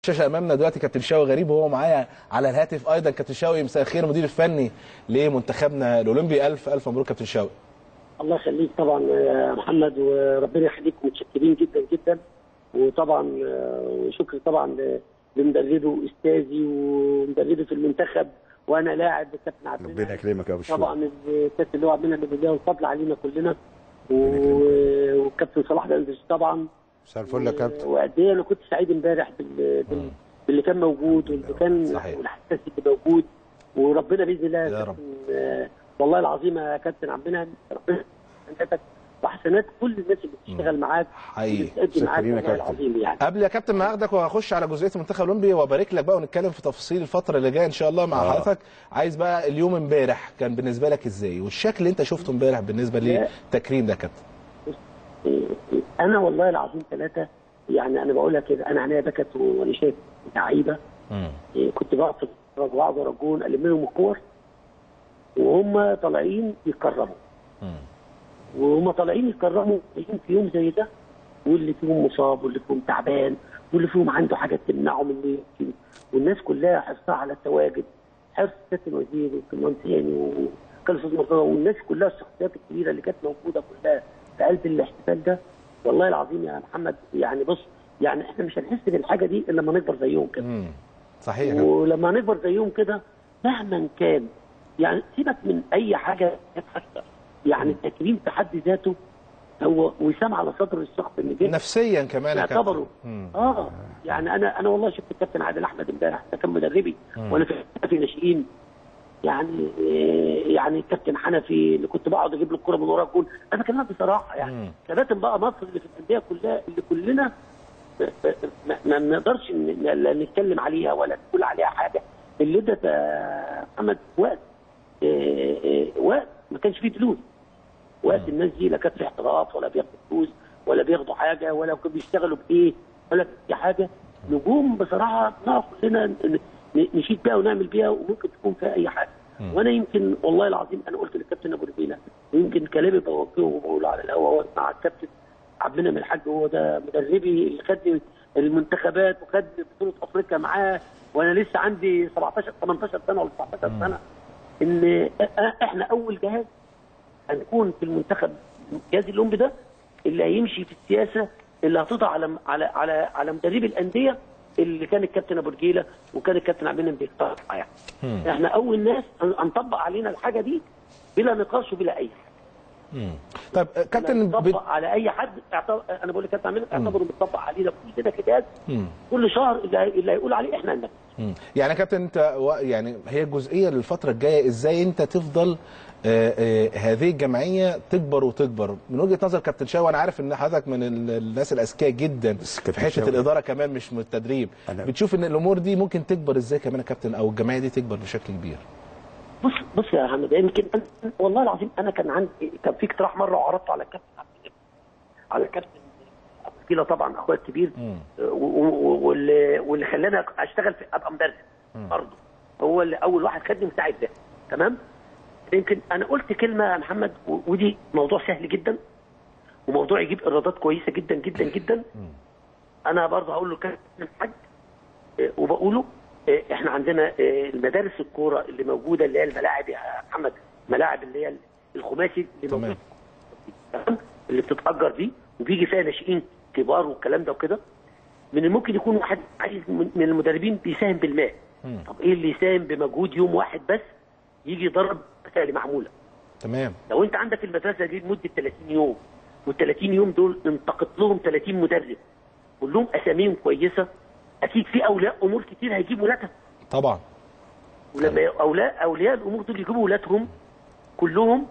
الشاشه امامنا دلوقتي كابتن شاوي غريب وهو معايا على الهاتف ايضا كابتن شاوي مساء الخير المدير الفني لمنتخبنا الاولمبي الف الف مبروك كابتن شاوي الله يخليك طبعا يا محمد وربنا يخليك متشكرين جدا جدا وطبعا آه، وشكر طبعا لمدربه واستاذي ومدربه في المنتخب وانا لاعب الكابتن عبد ربنا المنعم. يكرمك يا ابو شوق طبعا الكابتن اللي هو عبد المنعم بالله والفضل علينا كلنا و- والكابتن صلاح الأندلس طبعا مساء الفل يا كابتن وقد ايه انا كنت سعيد امبارح بال... بال... باللي كان موجود واللي كان صحيح. والاحساس اللي موجود وربنا باذن الله يا يا رب. كابتن آه، والله العظيم يا كابتن عبد المنعم ربنا حسناتك وحسنات كل الناس اللي بتشتغل معاك حقيقي. واللي بتأدي معاك شاكرين يا والله كابتن. العظيم يعني قبل يا كابتن ما اخدك واخش على جزئيه المنتخب الاولمبي وابارك لك بقى ونتكلم في تفاصيل الفتره اللي جايه ان شاء الله مع آه. حضرتك عايز بقى اليوم امبارح كان بالنسبه لك ازاي والشكل اللي انت شفته امبارح بالنسبه للتكريم ده يا كابتن انا والله العظيم ثلاثه يعني انا بقولها كده انا عينيا بكت وانا شايف لعيبه إيه، كنت بقعد في الفرج واقعد ارجون الم لهم الكور وهم طالعين يكرموا وهم طالعين يكرموا جايين في يوم زي ده واللي فيهم مصاب واللي فيهم تعبان واللي فيهم عنده حاجات تمنعه من إنه يمشي. والناس كلها حرصها على التواجد حرص سياده الوزير وكمان ثاني وكان الاستاذ مرتضى والناس كلها الشخصيات الكبيره اللي كانت موجوده كلها في قلب الاحتفال ده والله العظيم يا محمد يعني بص يعني احنا مش هنحس بالحاجه دي الا لما نكبر زيهم كده امم صحيح يا كابتن. ولما نكبر زيهم كده مهما كان يعني سيبك من اي حاجه حتى يعني التكريم في حد ذاته هو وسام على صدر الشخص اللي جه نفسيا كمان يا كابتن يعتبروا مم. اه يعني انا انا والله شفت الكابتن عادل احمد امبارح ده كان مدربي وانا في في ناشئين يعني يعني الكابتن حنفي اللي كنت بقعد اجيب له الكوره من ورا الجول انا بكلمك بصراحه يعني مم. كباتن بقى مصر اللي في الانديه كلها اللي كلنا ما- ما ما نقدرش ن- ن- نتكلم عليها ولا نقول عليها حاجه اللي ده يا محمد وقت آه، آه، وقت ما كانش فيه فلوس وقت الناس دي لا كانت في احتراف ولا بياخدوا فلوس ولا بياخدوا حاجه ولا كانوا بيشتغلوا بايه ولا في حاجه نجوم بصراحه نعرف كلنا ن- ن- نشيد بيها ونعمل بيها وممكن تكون فيها اي حاجه وانا يمكن والله العظيم انا قلت للكابتن ابو ربيله ويمكن كلامي بوجهه وبقوله على الهواء مع الكابتن عبد المنعم الحاج هو ده مدربي اللي خدني المنتخبات وخد بطوله افريقيا معاه وانا لسه عندي 17 18 سنه ولا 19 سنه ان أ- احنا اول جهاز هنكون في المنتخب الجهاز الأولمبي ده اللي هيمشي في السياسه اللي هتضع على على على على مدربي الانديه اللي كان الكابتن ابو رجيله وكان الكابتن عبد المنعم بيقترحها يعني. احنا اول ناس هن- هنطبق علينا الحاجه دي بلا نقاش وبلا اي حاجه. مم. طيب آه، كابتن ب... نطبق على اي حد اعتبر انا بقول لكابتن عبد المنعم اعتبره متطبق علينا كلنا كده مم. كل شهر اللي هي- اللي هيقول عليه احنا هننفذ. مم. يعني يا كابتن انت و- يعني هي الجزئيه للفتره الجايه ازاي انت تفضل آه، آه، هذه الجمعيه تكبر وتكبر من وجهه نظر كابتن شاوي انا عارف ان حضرتك من ال- الناس الاذكياء جدا بس في كابتن حته شاوي- الاداره كمان مش من التدريب أنا- بتشوف ان الامور دي ممكن تكبر ازاي كمان يا كابتن او الجمعيه دي تكبر بشكل كبير بص بص يا محمد يمكن أنا- والله العظيم انا كان عندي كان في اقتراح مره وعرضته على الكابتن عبد المنعم. على الكابتن ابو كيلا طبعا اخويا الكبير مم. و- و- واللي واللي خلاني اشتغل في ابقى مدرب برضه هو اللي اول واحد خدني مساعد ده تمام يمكن انا قلت كلمه يا محمد و- ودي موضوع سهل جدا وموضوع يجيب ايرادات كويسه جدا جدا جدا انا برضه هقول له كابتن الحاج آه، وبقوله آه، احنا عندنا آه، المدارس الكوره اللي موجوده اللي هي الملاعب يا محمد ملاعب اللي هي الخماسي اللي تمام. موجود تمام اللي بتتاجر دي وبيجي فيها ناشئين كبار والكلام ده وكده من الممكن يكون واحد عايز من من المدربين بيساهم بالماء طب ايه اللي يساهم بمجهود يوم واحد بس يجي يدرب اللي معموله تمام لو انت عندك المدرسه دي لمده 30 يوم وال 30 يوم دول انتقط لهم 30 مدرب كلهم اساميهم كويسه اكيد في اولياء امور كتير هيجيبوا ولادها طبعا ولما اولياء اولياء الامور دول يجيبوا ولادهم كلهم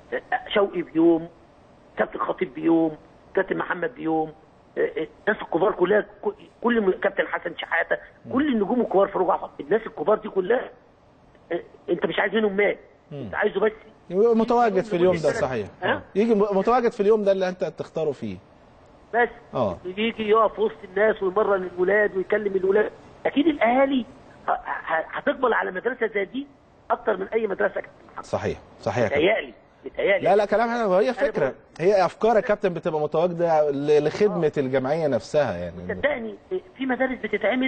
شوقي بيوم كابتن خطيب بيوم كابتن محمد بيوم الناس الكبار كلها كل م- كابتن حسن شحاته كل النجوم الكبار فاروق عفا الناس الكبار دي كلها اه، انت مش عايز منهم مال انت عايزه بس يبقى متواجد في اليوم ده صحيح ها؟ يجي م- متواجد في اليوم ده اللي انت تختاره فيه بس اه. يجي يقف وسط الناس ويمرن الولاد ويكلم الولاد اكيد الاهالي ه- ه- هتقبل على مدرسه زي دي اكتر من اي مدرسه كابتن محمد صحيح صحيح يا كابتن. متهيألي متهيألي لا لا كلام حلو هي فكره بقول- هي افكار يا كابتن بتبقى متواجده ل- لخدمه الجمعيه نفسها يعني صدقني في مدارس بتتعمل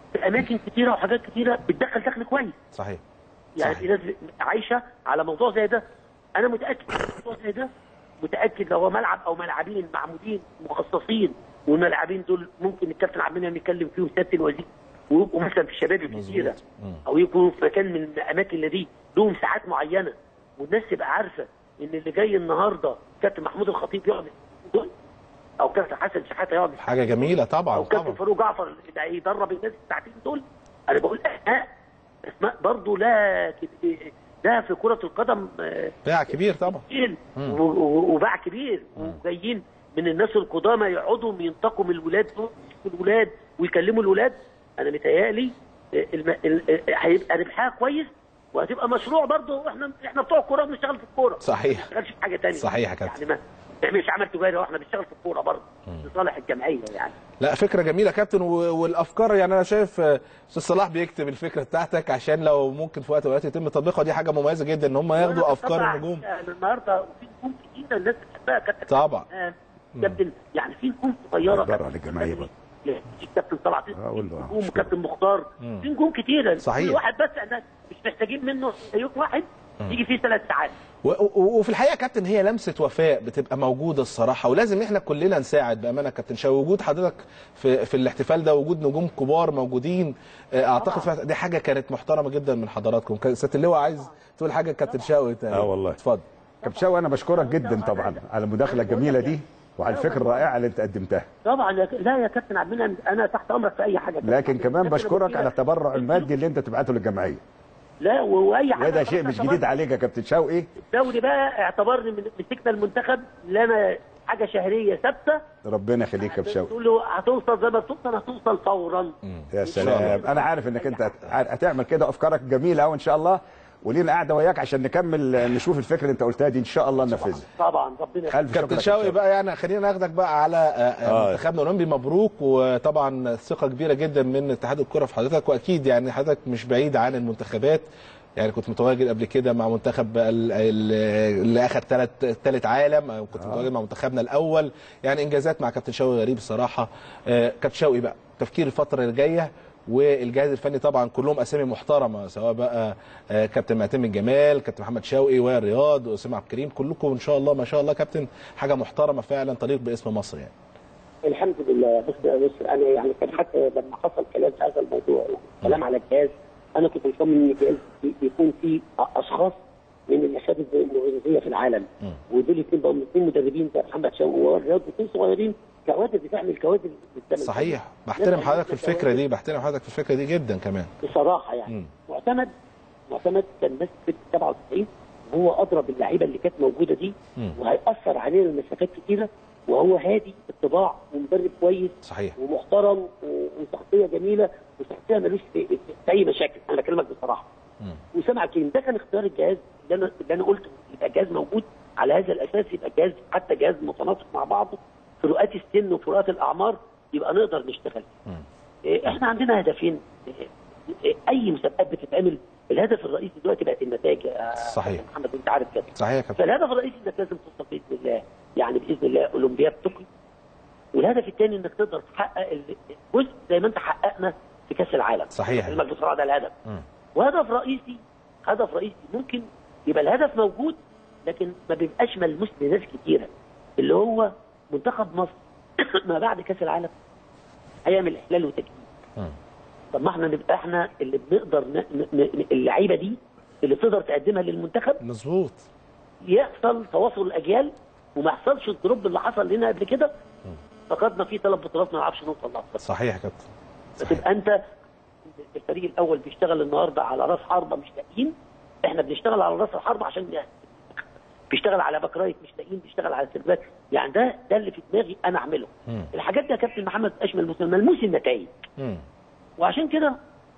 في اماكن كتيره وحاجات كتيره بتدخل دخل كويس صحيح يعني صحيح. في ناس عايشه على موضوع زي ده انا متاكد من موضوع زي ده متاكد لو هو ملعب او ملعبين معمولين مخصصين والملعبين دول ممكن الكابتن عبد المنعم يتكلم فيهم سياده الوزير ويبقوا مثلا في الشباب الكتيره مم. او يكونوا في مكان من الاماكن اللي دي لهم ساعات معينه والناس تبقى عارفه ان اللي جاي النهارده كابتن محمود الخطيب يقعد دول او كابتن حسن شحاته يقعد حاجه جميله طبعا او كابتن طبعا فاروق جعفر اللي هيدرب الناس الساعتين دول انا بقول اسماء اسماء برضه لا كت- ده في كره القدم آه، بيع كبير طبعا كتير و- و- وباع كبير وجايين من الناس القدامى يقعدوا ينتقوا من الولاد دول يشوفوا الولاد ويكلموا الولاد انا متهيألي آه، الم... ال- آه، هيبقى ربحها كويس وهتبقى مشروع برضه احنا احنا بتوع الكوره بنشتغل في الكوره صحيح ما بنشتغلش في حاجه ثانيه صحيح يا كابتن. يعني ما نعملش عمل تجاري واحنا بنشتغل في الكوره برضه لصالح الجمعيه يعني لا فكره جميله يا كابتن و- والافكار يعني انا شايف آه، استاذ صلاح بيكتب الفكره بتاعتك عشان لو ممكن في وقت من الأوقات يتم تطبيقها دي حاجه مميزه جدا ان هم ياخدوا افكار طبعاً النجوم أنا النهارده في نجوم كتيره الناس بتحبها كابتن طبعا. آه، كابتن يعني في نجوم صغيره هيدور كابتن- على الجمعية بقى. في كابتن طلعت أقول له نجوم مشكلة. كابتن مختار في نجوم كتيره صحيح. كل واحد بس احنا مش محتاجين منه يوم واحد يجي فيه ثلاث ساعات و- و- وفي الحقيقه يا كابتن هي لمسه وفاء بتبقى موجوده الصراحه ولازم احنا كلنا نساعد بامانه يا كابتن شاوي وجود حضرتك في في الاحتفال ده وجود نجوم كبار موجودين آه، اعتقد فيها- دي حاجه كانت محترمه جدا من حضراتكم كان سياده اللواء عايز تقول حاجه كابتن شاوي تاني آه والله. اتفضل كابتن شاوي انا بشكرك جدا طبعا على المداخله الجميله دي وعلى الفكره الرائعه اللي انت قدمتها طبعا يا ك- لا يا كابتن عبد المنعم انا تحت امرك في اي حاجه لكن كمان بشكرك على التبرع المادي اللي انت تبعته للجمعيه لا و- واي حاجه وده شيء مش جديد عليك يا كابتن شوقي الدوري بقى اعتبرني من مسكنا المنتخب اللي انا حاجه شهريه ثابته ربنا يخليك يا كابتن شوقي تقول له هتوصل زي ما توصل هتوصل فورا يا سلام انا عارف انك انت هت- هتعمل كده افكارك جميله قوي ان شاء الله ولينا قاعده وياك عشان نكمل نشوف الفكره اللي انت قلتها دي ان شاء الله ننفذها طبعا ربنا الف شكر كابتن يا شاوي بقى يعني خلينا ناخدك بقى على آه، آه، آه. منتخبنا الاولمبي مبروك وطبعا ثقه كبيره جدا من اتحاد الكره في حضرتك واكيد يعني حضرتك مش بعيد عن المنتخبات يعني كنت متواجد قبل كده مع منتخب ال- ال- اللي اخذ ثلاث ثالث عالم أو كنت متواجد مع منتخبنا الاول يعني انجازات مع كابتن شوقي غريب الصراحه آه، كابتن شوقي بقى تفكير الفتره اللي جايه والجهاز الفني طبعا كلهم اسامي محترمه سواء بقى آه، كابتن معتمد جمال كابتن محمد شوقي وائل رياض واسامه عبد الكريم كلكم ان شاء الله ما شاء الله كابتن حاجه محترمه فعلا تليق باسم مصر يعني الحمد لله بص بص انا يعني كان حتى لما حصل كلام في هذا الموضوع يعني كلام على الجهاز انا كنت مصمم ان الجهاز ي- يكون فيه اشخاص من الاشاد المغرضيه في العالم ودول اثنين بقوا اثنين مدربين زي محمد شوقي والرياض واثنين صغيرين كوادر بتعمل كوادر قدام صحيح بحترم حضرتك في الفكره دي بحترم حضرتك في الفكره دي جدا كمان بصراحه يعني معتمد معتمد كان ماسك في 97 وهو ادرى باللعيبه اللي كانت موجوده دي وهيأثر علينا مسافات كتيره وهو هادي الطباع ومدرب كويس صحيح ومحترم و- وشخصيه جميله وشخصيه ملوش في, في في اي مشاكل انا بكلمك بصراحه وسامع كلمه ده كان اختيار الجهاز اللي انا اللي انا قلته يبقى جهاز موجود على هذا الاساس يبقى جهاز حتى جهاز متناسق مع بعضه فروقات السن وفروقات الاعمار يبقى نقدر نشتغل إيه، احنا عندنا هدفين إيه، إيه، اي مسابقات بتتعمل الهدف الرئيسي دلوقتي بقت النتائج يا صحيح. محمد انت عارف كده صحيح يا كابتن فالهدف الرئيسي انك لازم توصل باذن الله يعني باذن الله اولمبياد طوكيو والهدف الثاني انك تقدر تحقق ال- جزء زي ما انت حققنا في كاس العالم صحيح. كلمك بسرعه ده الهدف مم. وهدف رئيسي هدف رئيسي ممكن يبقى الهدف موجود لكن ما بيبقاش ملموس لناس كتيره اللي هو منتخب مصر ما بعد كاس العالم هيعمل احلال وتجديد مم. طب ما احنا نبقى احنا اللي بنقدر ن... ن... ن... اللعيبه دي اللي تقدر تقدمها للمنتخب مظبوط يحصل تواصل الاجيال وما يحصلش الدروب اللي حصل لنا قبل كده فقدنا فيه ثلاث بطولات ما نعرفش نوصل لها صحيح يا كابتن صحيح. فتبقى انت الفريق الاول بيشتغل النهارده على راس حربه مش لاقيين احنا بنشتغل على راس الحربه عشان نهدف. بيشتغل على باك رايت مش لاقيين بيشتغل على سيرفات يعني ده ده اللي في دماغي انا اعمله مم. الحاجات دي يا كابتن محمد اشمل ملموس ملموس النتائج مم. وعشان كده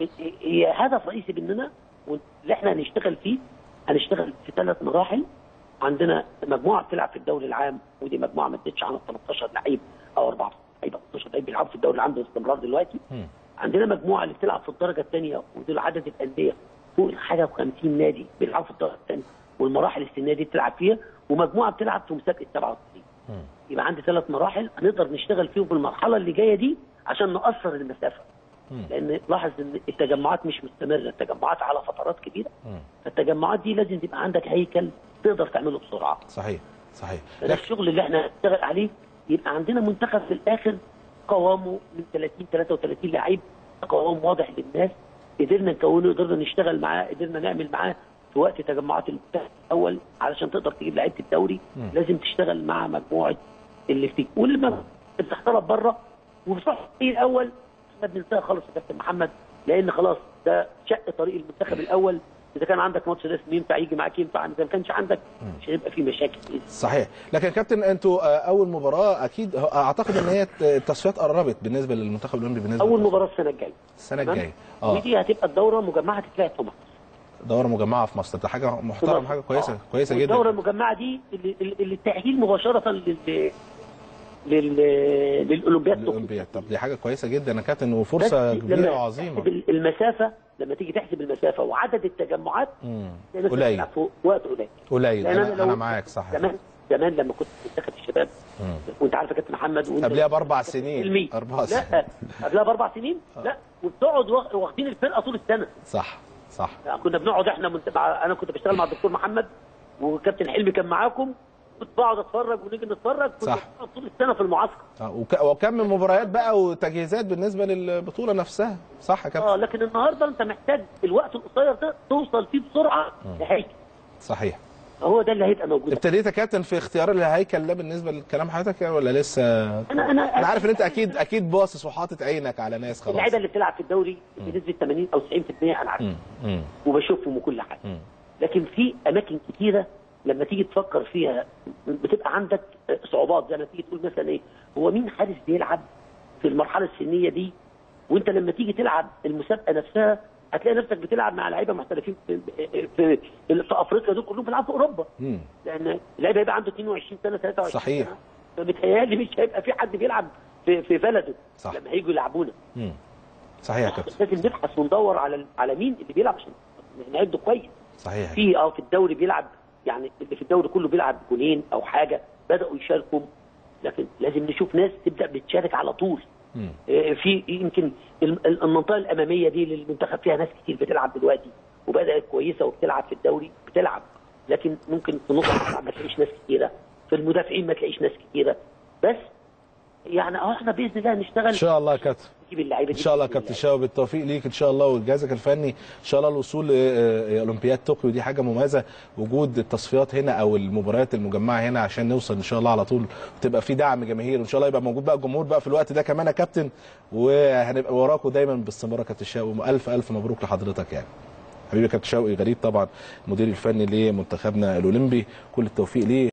هي هدف رئيسي مننا واللي احنا هنشتغل فيه هنشتغل في ثلاث مراحل عندنا مجموعه بتلعب في الدوري العام ودي مجموعه ما تزيدش عن 13 لعيب او 14 لعيب او 15 لعيب بيلعبوا في الدوري العام باستمرار دلوقتي مم. عندنا مجموعه اللي بتلعب في الدرجه الثانيه ودول عدد الانديه فوق حاجه و50 نادي بيلعبوا في الدرجه الثانيه والمراحل السنيه دي بتلعب فيها ومجموعه بتلعب في مسابقه 97 يبقى عندي ثلاث مراحل هنقدر نشتغل فيهم في المرحله اللي جايه دي عشان نقصر المسافه لان لاحظ ان التجمعات مش مستمره التجمعات على فترات كبيره فالتجمعات دي لازم تبقى عندك هيكل تقدر تعمله بسرعه صحيح صحيح ده الشغل اللي احنا هنشتغل عليه يبقى عندنا منتخب في الاخر قوامه من 30 33 لعيب قوام واضح للناس قدرنا نكونه قدرنا نشتغل معاه قدرنا نعمل معاه في وقت تجمعات المنتخب الاول علشان تقدر تجيب لعيبه الدوري لازم تشتغل مع مجموعه اللي فيك ولما بتحترف بره وبصح الاول احنا بننساها خالص يا كابتن محمد لان خلاص ده شق طريق المنتخب الاول اذا كان عندك ماتش رسمي ينفع يجي معاك ينفع اذا ما كانش عندك مش هيبقى في مشاكل صحيح لكن كابتن انتوا آه، اول مباراه اكيد هو- اعتقد ان هي التصفيات قربت بالنسبه للمنتخب الاولمبي بالنسبه اول للتصفيات. مباراه السنه الجايه السنه تمام؟ الجايه اه ودي هتبقى الدوره مجمعه تتلعب في مصر دوره مجمعه في مصر ده حاجه محترم حاجه كويسه آه. كويسه والدوره جدا المجمعه دي اللي, اللي التاهيل مباشره لل لل للاولمبياد طوكيو. الاولمبياد طب دي حاجه كويسه جدا يا كابتن وفرصه بس كبيره لما وعظيمه تحسب المسافه لما تيجي تحسب المسافه وعدد التجمعات مم. تلاقي نفسك قليل. بتلعب في وقت قليل قليل لأن انا, لو- أنا معاك صح زمان زمان لما كنت في منتخب الشباب وانت عارف يا كابتن محمد وانت قبلها باربع سنين علمي اربع سنين لا قبلها باربع سنين لا وبتقعد واخ- واخدين الفرقه طول السنه صح صح يعني كنا بنقعد احنا منت... مع... انا كنت بشتغل مع الدكتور محمد وكابتن حلمي كان معاكم كنت بقعد اتفرج ونيجي نتفرج كنت صح. بقعد طول السنه في المعسكر آه، وك- وكم من مباريات بقى وتجهيزات بالنسبه للبطوله نفسها صح يا كابتن اه لكن النهارده انت محتاج الوقت القصير ده توصل فيه بسرعه لهيكل صحيح هو ده اللي هيبقى موجود ابتديت يا كابتن في اختيار الهيكل ده بالنسبه لكلام حضرتك يعني ولا لسه انا انا انا عارف ان انت اكيد اكيد باصص وحاطط عينك على ناس خلاص اللعيبه اللي بتلعب في الدوري بنسبه 80 او 90% انا عارف مم. مم. وبشوفهم وكل حاجه مم. لكن في اماكن كتيره لما تيجي تفكر فيها بتبقى عندك صعوبات زي ما تيجي تقول مثلا ايه هو مين حارس بيلعب في المرحله السنيه دي وانت لما تيجي تلعب المسابقه نفسها هتلاقي نفسك بتلعب مع لعيبه محترفين في, في, في, في افريقيا دول كلهم بيلعبوا في اوروبا مم. لان اللعيب هيبقى عنده 22 سنه 23 صحيح. سنه فبيتهيألي مش هيبقى في حد بيلعب في, في بلده صح. لما هيجوا يلعبونا مم. صحيح يا كابتن لازم نبحث وندور على على مين اللي بيلعب عشان نعده كويس صحيح في اه في الدوري بيلعب يعني اللي في الدوري كله بيلعب جولين او حاجه بداوا يشاركوا لكن لازم نشوف ناس تبدا بتشارك على طول مم. آه، في يمكن الم- المنطقه الاماميه دي للمنتخب فيها ناس كتير بتلعب دلوقتي وبدات كويسه وبتلعب في الدوري بتلعب لكن ممكن في نص الملعب ما تلاقيش ناس كتيره في المدافعين ما تلاقيش ناس كتيره بس يعني اه احنا باذن الله نشتغل ان شاء الله يا كابتن نجيب اللعيبه ان دي شاء الله يا بإذن كابتن شاو بالتوفيق ليك ان شاء الله وجهازك الفني ان شاء الله الوصول لاولمبياد طوكيو دي حاجه مميزه وجود التصفيات هنا او المباريات المجمعه هنا عشان نوصل ان شاء الله على طول وتبقى في دعم جماهير وان شاء الله يبقى موجود بقى الجمهور بقى في الوقت ده كمان يا كابتن وهنبقى وراكم دايما باستمرار يا كابتن شاو الف الف مبروك لحضرتك يعني حبيبي يا كابتن شوقي غريب طبعا المدير الفني لمنتخبنا الاولمبي كل التوفيق ليه